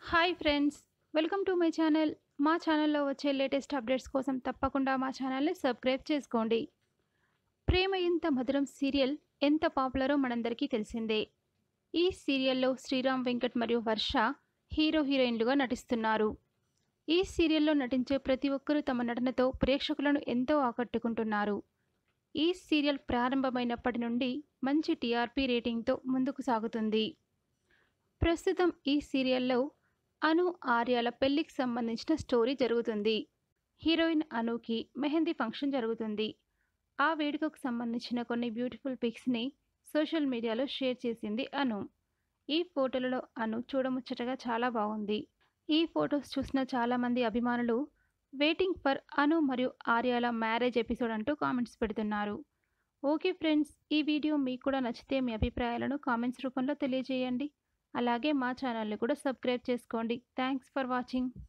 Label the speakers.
Speaker 1: hi friends welcome to my channel మా ఛానల్లో వచ్చే లేటెస్ట్ అప్డేట్స్ కోసం తప్పకుండా మా ఛానల్ని సబ్స్క్రైబ్ చేసుకోండి ప్రేమ ఇంత మధురం సీరియల్ ఎంత పాపులరో మనందరికీ తెలిసిందే ఈ సీరియల్లో శ్రీరామ్ వెంకట్ మరియు వర్ష హీరో హీరోయిన్లుగా నటిస్తున్నారు ఈ సీరియల్లో నటించే ప్రతి ఒక్కరూ తమ నటనతో ప్రేక్షకులను ఎంతో ఆకట్టుకుంటున్నారు ఈ సీరియల్ ప్రారంభమైనప్పటి నుండి మంచి టీఆర్పీ రేటింగ్తో ముందుకు సాగుతుంది ప్రస్తుతం ఈ సీరియల్లో అను ఆర్యాల పెళ్లికి సంబంధించిన స్టోరీ జరుగుతుంది హీరోయిన్ అనుకి మెహందీ ఫంక్షన్ జరుగుతుంది ఆ వేడుకకు సంబంధించిన కొన్ని బ్యూటిఫుల్ పిక్స్ని సోషల్ మీడియాలో షేర్ చేసింది అను ఈ ఫోటోలలో అను చూడముచ్చటగా చాలా బాగుంది ఈ ఫొటోస్ చూసిన చాలామంది అభిమానులు వెయిటింగ్ ఫర్ అను మరియు ఆర్యాల మ్యారేజ్ ఎపిసోడ్ అంటూ కామెంట్స్ పెడుతున్నారు ఓకే ఫ్రెండ్స్ ఈ వీడియో మీకు కూడా నచ్చితే మీ అభిప్రాయాలను కామెంట్స్ రూపంలో తెలియజేయండి అలాగే మా ఛానల్ని కూడా సబ్స్క్రైబ్ చేసుకోండి థ్యాంక్స్ ఫర్ వాచింగ్